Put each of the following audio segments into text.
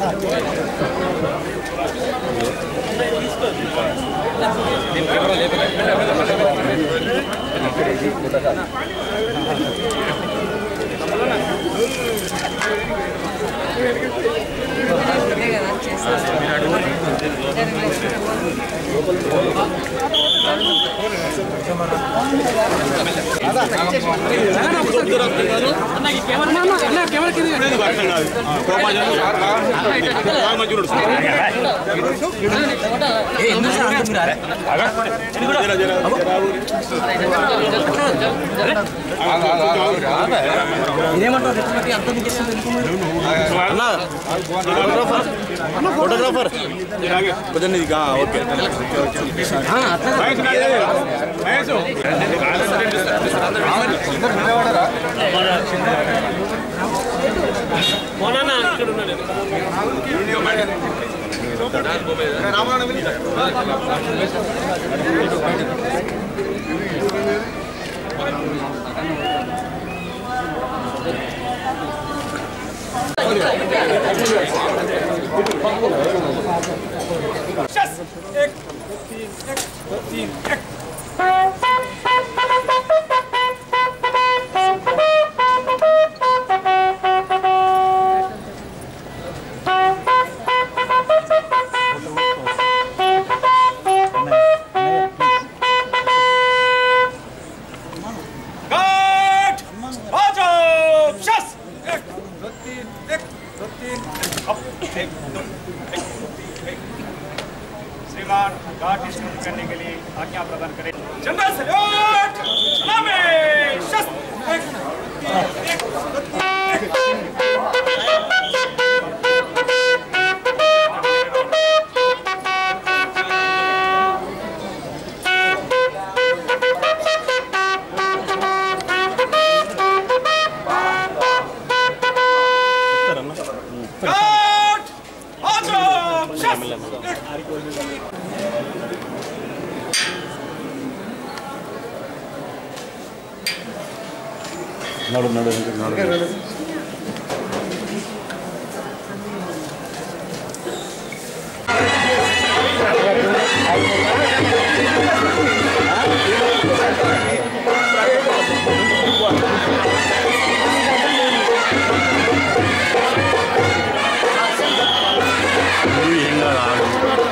Photographer కొంచెం ఇది okay Guard! March up! Shots! एक, दो, तीन, एक, दो, तीन, अप, एक, दो, एक, एक। श्रीमान घाट स्टूट करने के लिए आज्ञा प्रदान करें जनरल सल्यूट सलामी शस्त्र एक, तीन, एक, दो, तीन, एक। Guard! March up! Shots! एक, నడు నడు నడు ఏం కాదు ఆగు.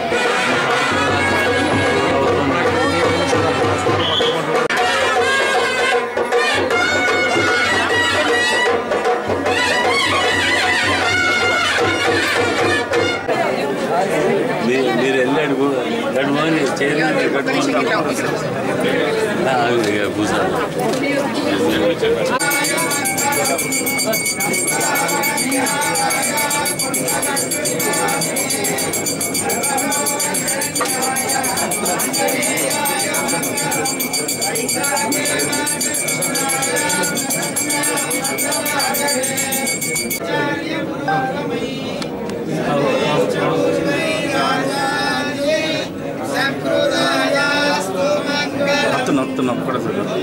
మీరు మీరు వెళ్ళి అడుగు గడుమని చేయలేదు గడుమని కూర్చోాలి నత్తు నత్తు నొక్కడ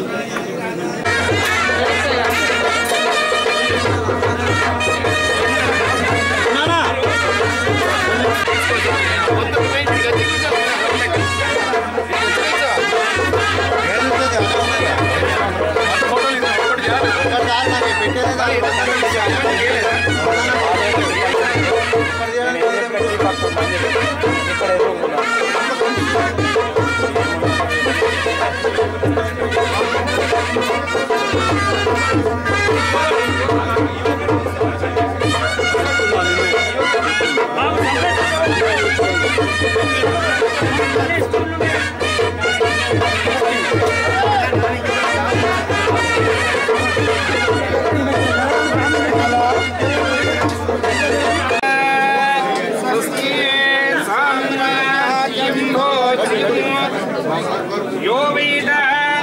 यो वेदां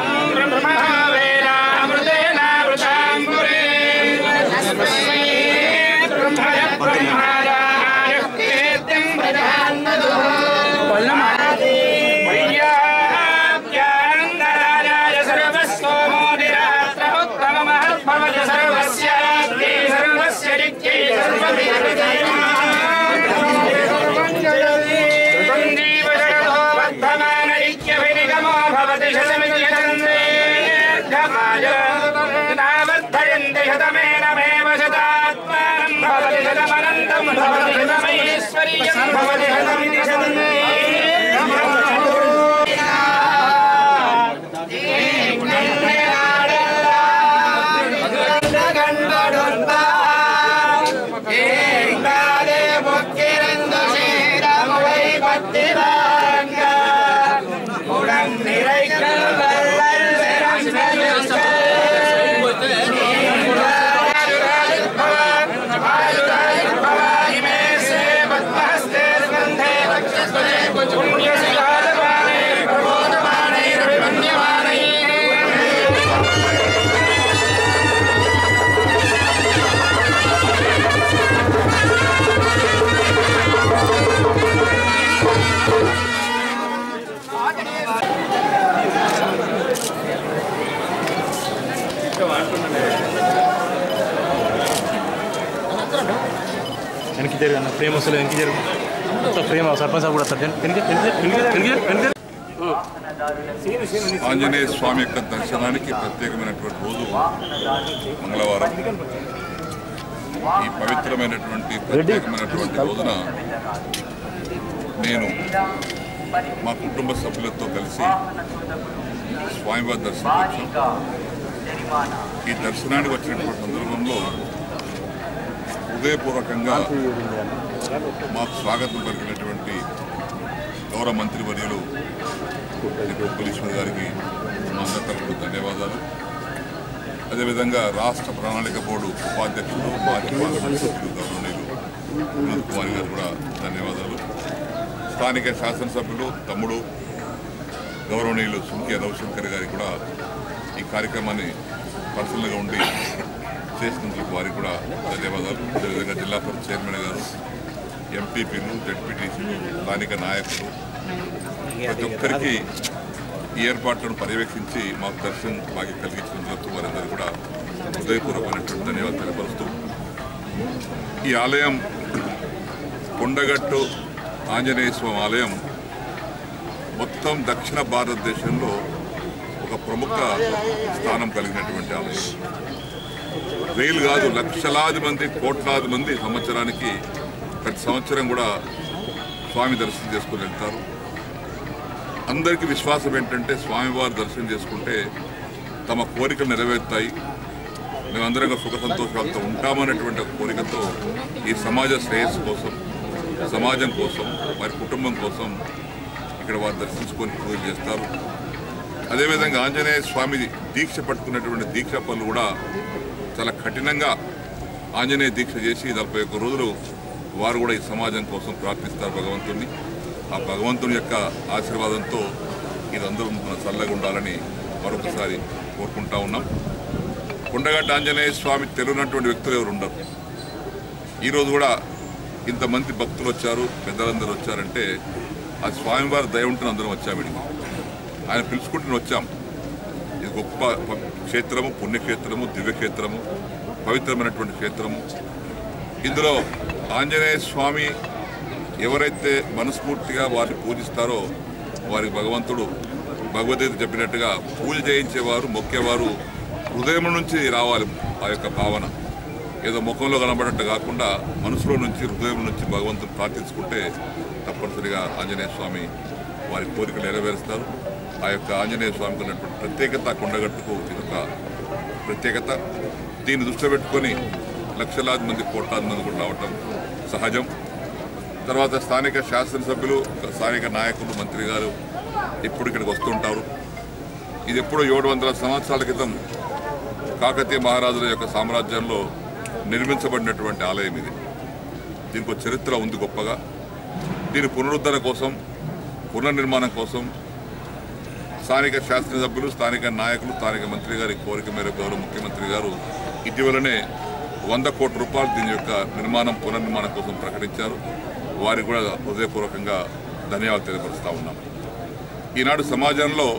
ब्रह्मवेदामृतेनामृताम्बुरे तस्मै ब्रह्मय ब्रह्मादाय कीर्तिं प्रदान्नतो वैयाप्यानन्दराजाय सर्वस्वमोदिरात्र उत्तममहद्भवति सर्वस्य सर्वस्य रिक्त्यै सर्वमेव వెనక్కి జరుగు అన్న ఫ్రేమ్ వస్తలేదు వెనక్కి జరుగు మొత్తం ఫ్రేమ్ సర్పంచ్ సాబ్ కూడా సార్ వెనక్కి వెనక్కి వెనక్కి వెనక్కి వెనక్కి ఆంజనేయ స్వామి యొక్క దర్శనానికి ప్రత్యేకమైనటువంటి రోజు మంగళవారం ఈ పవిత్రమైనటువంటి ప్రత్యేకమైనటువంటి రోజున నేను మా కుటుంబ సభ్యులతో కలిసి స్వామివారి దర్శనం వచ్చాం ఈ దర్శనానికి వచ్చినటువంటి సందర్భంలో హృదయపూర్వకంగా మాకు స్వాగతం పలికినటువంటి గౌరవ మంత్రి వర్యులు కోలీశ్వర్ గారికి మా అందరి తరఫున ధన్యవాదాలు అదేవిధంగా రాష్ట్ర ప్రణాళిక బోర్డు ఉపాధ్యక్షుడు మాజీ పార్లమెంట్ సభ్యులు గౌరవనీయులు వినోద్ కుమార్ గారు కూడా ధన్యవాదాలు స్థానిక శాసనసభ్యులు తమ్ముడు గౌరవనీయులు సుంకే రవిశంకర్ గారికి కూడా ఈ కార్యక్రమాన్ని పర్సనల్గా ఉండి చేసినందుకు వారికి కూడా ధన్యవాదాలు అదేవిధంగా జిల్లా పరిషత్ చైర్మన్ గారు ఎంపీపీలు జడ్పీటీసీలు స్థానిక నాయకులు ప్రతి ఒక్కరికి ఈ ఏర్పాట్లను పర్యవేక్షించి మాకు దర్శనం మాకు కలిగించినందుకు వారందరూ కూడా హృదయపూర్వకమైనటువంటి ధన్యవాదాలు తెలియపరుస్తూ ఈ ఆలయం కొండగట్టు ఆంజనేయ స్వామి ఆలయం మొత్తం దక్షిణ భారతదేశంలో ఒక ప్రముఖ స్థానం కలిగినటువంటి ఆలయం రైలు కాదు లక్షలాది మంది కోట్లాది మంది సంవత్సరానికి ప్రతి సంవత్సరం కూడా స్వామి దర్శనం చేసుకుని వెళ్తారు అందరికీ విశ్వాసం ఏంటంటే స్వామివారి దర్శనం చేసుకుంటే తమ కోరికలు నెరవేరుతాయి మేమందరం సుఖ సంతోషాలతో ఉంటామనేటువంటి ఒక కోరికతో ఈ సమాజ శ్రేయస్సు కోసం సమాజం కోసం వారి కుటుంబం కోసం ఇక్కడ వారు దర్శించుకొని పూజలు చేస్తారు అదేవిధంగా ఆంజనేయ స్వామి దీక్ష పట్టుకున్నటువంటి దీక్ష పనులు కూడా చాలా కఠినంగా ఆంజనేయ దీక్ష చేసి నలభై ఒక్క రోజులు వారు కూడా ఈ సమాజం కోసం ప్రార్థిస్తారు భగవంతుణ్ణి ఆ భగవంతుని యొక్క ఆశీర్వాదంతో ఇదందరూ మన చల్లగా ఉండాలని మరొకసారి కోరుకుంటా ఉన్నాం కొండగట్ట ఆంజనేయ స్వామి తెలియనటువంటి వ్యక్తులు ఎవరు ఉండరు ఈరోజు కూడా ఇంతమంది భక్తులు వచ్చారు పెద్దలందరూ వచ్చారంటే ఆ స్వామివారి దయ ఉంటే అందరం వచ్చాము ఇక్కడికి. ఆయన పిలుచుకుంటూ వచ్చాం ఇది గొప్ప ప- క్షేత్రము పుణ్యక్షేత్రము దివ్యక్షేత్రము పవిత్రమైనటువంటి క్షేత్రము ఇందులో ఆంజనేయ స్వామి ఎవరైతే మనస్ఫూర్తిగా వారిని పూజిస్తారో వారికి భగవంతుడు భగవద్గీత చెప్పినట్టుగా పూజ చేయించేవారు మొక్కేవారు హృదయం నుంచి రావాలి ఆ యొక్క భావన ఏదో ముఖంలో కనబడట్టు కాకుండా మనసులో నుంచి హృదయం నుంచి భగవంతుని ప్రార్థించుకుంటే తప్పనిసరిగా ఆంజనేయ స్వామి వారి కోరికలు నెరవేరుస్తారు ఆ యొక్క ఆంజనేయ స్వామికి ఉన్నటువంటి ప్రత్యేకత కొండగట్టుకు ఇదొక ప్రత్యేకత దీన్ని దృష్టిలో పెట్టుకొని లక్షలాది మంది కోట్లాది మంది కూడా రావటం సహజం తర్వాత స్థానిక శాసనసభ్యులు స్థానిక నాయకులు మంత్రి గారు ఇప్పుడు ఇక్కడికి వస్తుంటారు ఇది ఎప్పుడో ఏడు వందల సంవత్సరాల క్రితం కాకతీయ మహారాజుల యొక్క సామ్రాజ్యంలో నిర్మించబడినటువంటి ఆలయం ఇది దీనికి ఒక చరిత్ర ఉంది గొప్పగా దీని పునరుద్ధరణ కోసం పునర్నిర్మాణం కోసం స్థానిక శాసనసభ్యులు స్థానిక నాయకులు స్థానిక మంత్రి గారి కోరిక మేరకు గౌరవ ముఖ్యమంత్రి గారు ఇటీవలనే వంద కోట్ల రూపాయలు దీని యొక్క నిర్మాణం పునర్నిర్మాణం కోసం ప్రకటించారు వారికి కూడా హృదయపూర్వకంగా ధన్యవాదాలు తెలియపరుస్తూ ఉన్నాం ఈనాడు సమాజంలో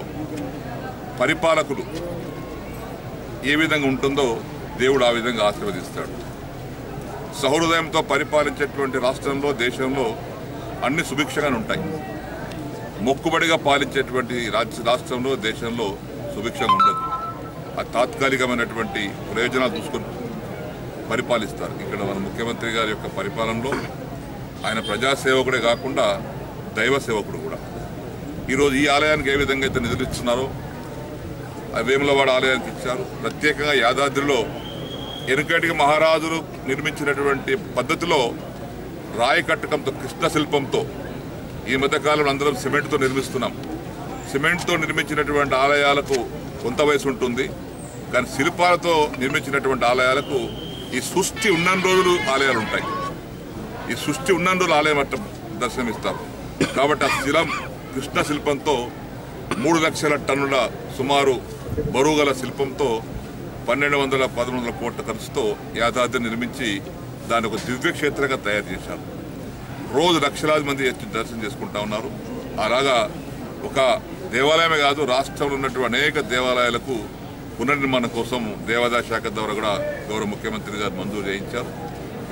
పరిపాలకులు ఏ విధంగా ఉంటుందో దేవుడు ఆ విధంగా ఆశీర్వదిస్తాడు సహృదయంతో పరిపాలించేటువంటి రాష్ట్రంలో దేశంలో అన్ని సుభిక్షంగానే ఉంటాయి మొక్కుబడిగా పాలించేటువంటి రాజ్య రాష్ట్రంలో దేశంలో సుభిక్షంగా ఉండదు ఆ తాత్కాలికమైనటువంటి ప్రయోజనాలు చూసుకొని పరిపాలిస్తారు ఇక్కడ మన ముఖ్యమంత్రి గారి యొక్క పరిపాలనలో ఆయన ప్రజాసేవకుడే కాకుండా దైవ సేవకుడు కూడా ఈరోజు ఈ ఆలయానికి ఏ విధంగా అయితే నిధులు ఇస్తున్నారో ఆ వేములవాడ ఆలయానికి ఇచ్చారు ప్రత్యేకంగా యాదాద్రిలో ఎనుకటికి మహారాజులు నిర్మించినటువంటి పద్ధతిలో రాయి కట్టకంతో కృష్ణ శిల్పంతో ఈ మధ్యకాలంలో అందరం సిమెంట్తో నిర్మిస్తున్నాం సిమెంట్తో నిర్మించినటువంటి ఆలయాలకు కొంత వయసు ఉంటుంది కానీ శిల్పాలతో నిర్మించినటువంటి ఆలయాలకు ఈ సృష్టి ఉన్న రోజులు ఆలయాలు ఉంటాయి ఈ సృష్టి ఉన్న రోజులు ఆలయం అట్ట దర్శనమిస్తారు కాబట్టి ఆ శిలం కృష్ణ శిల్పంతో మూడు లక్షల టన్నుల సుమారు బరువుగల శిల్పంతో పన్నెండు వందల పదమూడు వందల కోట్ల ఖర్చుతో యాదాద్రి నిర్మించి దాన్ని ఒక దివ్యక్షేత్రంగా తయారు చేశారు రోజు లక్షలాది మంది వచ్చి దర్శనం చేసుకుంటా ఉన్నారు అలాగా ఒక దేవాలయమే కాదు రాష్ట్రంలో ఉన్నటువంటి అనేక దేవాలయాలకు పునర్నిర్మాణం కోసం దేవాదాయ శాఖ ద్వారా కూడా గౌరవ ముఖ్యమంత్రి గారు మంజూరు చేయించారు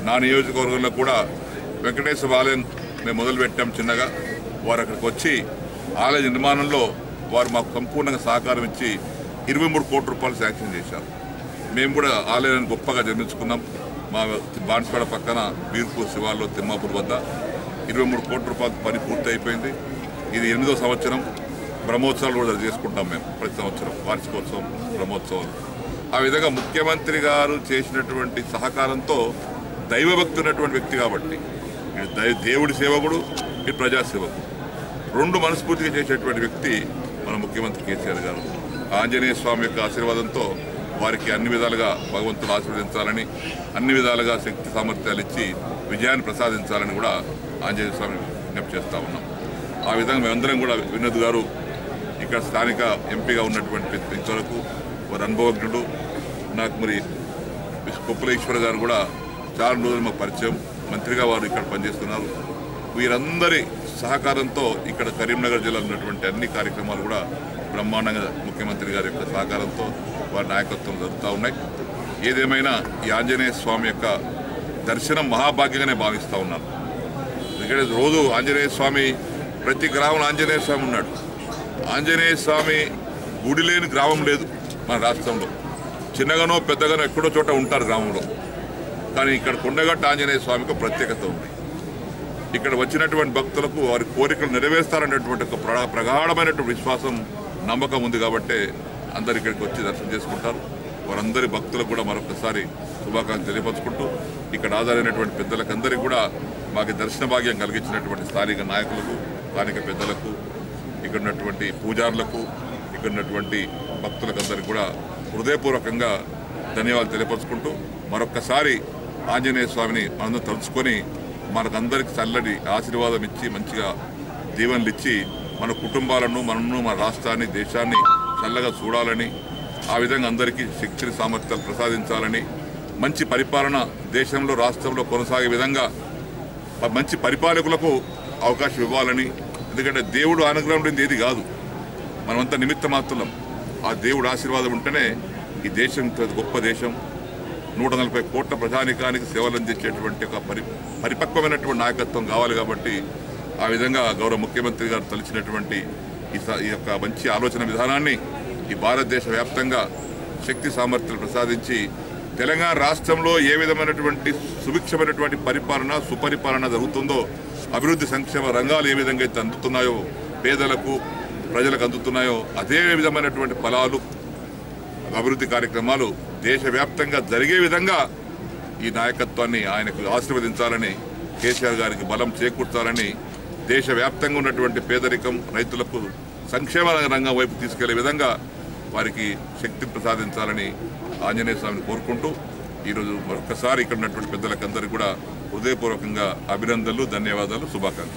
నా నియోజకవర్గంలో కూడా వెంకటేశ్వర ఆలయం మేము మొదలుపెట్టాం చిన్నగా వారు అక్కడికి వచ్చి ఆలయ నిర్మాణంలో వారు మాకు సంపూర్ణంగా సహకారం ఇచ్చి ఇరవై మూడు కోట్ల రూపాయలు శాంక్షన్ చేశారు మేము కూడా ఆలయాన్ని గొప్పగా నిర్మించుకున్నాం మా బాన్స్వాడ పక్కన బీర్పూర్ శివార్లో తిమ్మాపూర్ వద్ద ఇరవై మూడు కోట్ల రూపాయల పని పూర్తి అయిపోయింది ఇది ఎనిమిదో సంవత్సరం బ్రహ్మోత్సవాలు కూడా చేసుకుంటాం మేము ప్రతి సంవత్సరం వార్షికోత్సవం బ్రహ్మోత్సవాలు ఆ విధంగా ముఖ్యమంత్రి గారు చేసినటువంటి సహకారంతో దైవభక్తి ఉన్నటువంటి వ్యక్తి కాబట్టి ఇటు దై- దేవుడి సేవకుడు ఇటు ప్రజాసేవకుడు రెండు మనస్ఫూర్తిగా చేసేటువంటి వ్యక్తి మన ముఖ్యమంత్రి కేసీఆర్ గారు ఆంజనేయ స్వామి యొక్క ఆశీర్వాదంతో వారికి అన్ని విధాలుగా భగవంతుడు ఆశీర్వదించాలని అన్ని విధాలుగా శక్తి సామర్థ్యాలు ఇచ్చి విజయాన్ని ప్రసాదించాలని కూడా ఆంజనేయ స్వామి విజ్ఞప్తి చేస్తూ ఉన్నాం ఆ విధంగా మేమందరం కూడా వినోద్ గారు ఇక్కడ స్థానిక ఎంపీగా ఉన్నటువంటి వ్యక్తి వరకు వారి అనుభవజ్ఞుడు నాకు మరి కుప్పలేశ్వర గారు కూడా చాలా రోజులు మాకు పరిచయం మంత్రిగా వారు ఇక్కడ పనిచేస్తున్నారు వీరందరి సహకారంతో ఇక్కడ కరీంనగర్ జిల్లాలో ఉన్నటువంటి అన్ని కార్యక్రమాలు కూడా బ్రహ్మాండంగా ముఖ్యమంత్రి గారి యొక్క సహకారంతో వారి నాయకత్వం జరుగుతూ ఉన్నాయి ఏదేమైనా ఈ ఆంజనేయ స్వామి యొక్క దర్శనం మహాభాగ్యంగానే భావిస్తూ ఉన్నాను ఎందుకంటే రోజు ఆంజనేయ స్వామి ప్రతి గ్రామంలో ఆంజనేయ స్వామి ఉన్నాడు ఆంజనేయ స్వామి గుడి లేని గ్రామం లేదు మన రాష్ట్రంలో చిన్నగానో పెద్దగానో ఎక్కడో చోట ఉంటారు గ్రామంలో కానీ ఇక్కడ కొండగట్ట ఆంజనేయ స్వామికి ఒక ప్రత్యేకత ఉంది ఇక్కడ వచ్చినటువంటి భక్తులకు వారి కోరికలు నెరవేరుస్తారనేటువంటి ఒక ప్ర- ప్రగాఢమైనటువంటి విశ్వాసం నమ్మకం ఉంది కాబట్టి అందరు ఇక్కడికి వచ్చి దర్శనం చేసుకుంటారు వారందరి భక్తులకు కూడా మరొకసారి శుభాకాంక్షలు తెలియపరుచుకుంటూ ఇక్కడ హాజరైనటువంటి పెద్దలకు అందరికీ కూడా మాకు దర్శన భాగ్యం కలిగించినటువంటి స్థానిక నాయకులకు స్థానిక పెద్దలకు ఇక్కడ ఉన్నటువంటి పూజారులకు ఇక్కడ ఉన్నటువంటి భక్తులకు అందరికీ కూడా హృదయపూర్వకంగా ధన్యవాదాలు తెలియపరుచుకుంటూ మరొక్కసారి ఆంజనేయ స్వామిని మనం తలుచుకొని మనకందరికి చల్లటి ఆశీర్వాదం ఇచ్చి మంచిగా దీవెనలు ఇచ్చి మన కుటుంబాలను మనను మన రాష్ట్రాన్ని దేశాన్ని చల్లగా చూడాలని ఆ విధంగా అందరికీ శక్తిని సామర్థ్యాలు ప్రసాదించాలని మంచి పరిపాలన దేశంలో రాష్ట్రంలో కొనసాగే విధంగా ప- మంచి పరిపాలకులకు అవకాశం ఇవ్వాలని ఎందుకంటే దేవుడు అనుగ్రహం లేనిది ఏది కాదు మనమంతా నిమిత్త మాత్రం ఆ దేవుడు ఆశీర్వాదం ఉంటేనే ఈ దేశం ఇంత గొప్ప దేశం నూట నలభై కోట్ల ప్రజానికానికి సేవలు అందించేటువంటి ఒక పరి పరిపక్వమైనటువంటి నాయకత్వం కావాలి కాబట్టి ఆ విధంగా గౌరవ ముఖ్యమంత్రి గారు తలిచినటువంటి ఈ స- ఈ యొక్క మంచి ఆలోచన విధానాన్ని ఈ భారతదేశ వ్యాప్తంగా శక్తి సామర్థ్యాలు ప్రసాదించి తెలంగాణ రాష్ట్రంలో ఏ విధమైనటువంటి సుభిక్షమైనటువంటి పరిపాలన సుపరిపాలన జరుగుతుందో అభివృద్ధి సంక్షేమ రంగాలు ఏ విధంగా అయితే అందుతున్నాయో పేదలకు ప్రజలకు అందుతున్నాయో అదే విధమైనటువంటి ఫలాలు అభివృద్ధి కార్యక్రమాలు దేశవ్యాప్తంగా జరిగే విధంగా ఈ నాయకత్వాన్ని ఆయనకు ఆశీర్వదించాలని కేసీఆర్ గారికి బలం చేకూర్చాలని దేశవ్యాప్తంగా ఉన్నటువంటి పేదరికం రైతులకు సంక్షేమ రంగం వైపు తీసుకెళ్లే విధంగా వారికి శక్తిని ప్రసాదించాలని ఆంజనేయ స్వామిని కోరుకుంటూ ఈరోజు మరొకసారి ఇక్కడ ఉన్నటువంటి పెద్దలకందరికీ కూడా హృదయపూర్వకంగా అభినందనలు ధన్యవాదాలు శుభాకాంక్షలు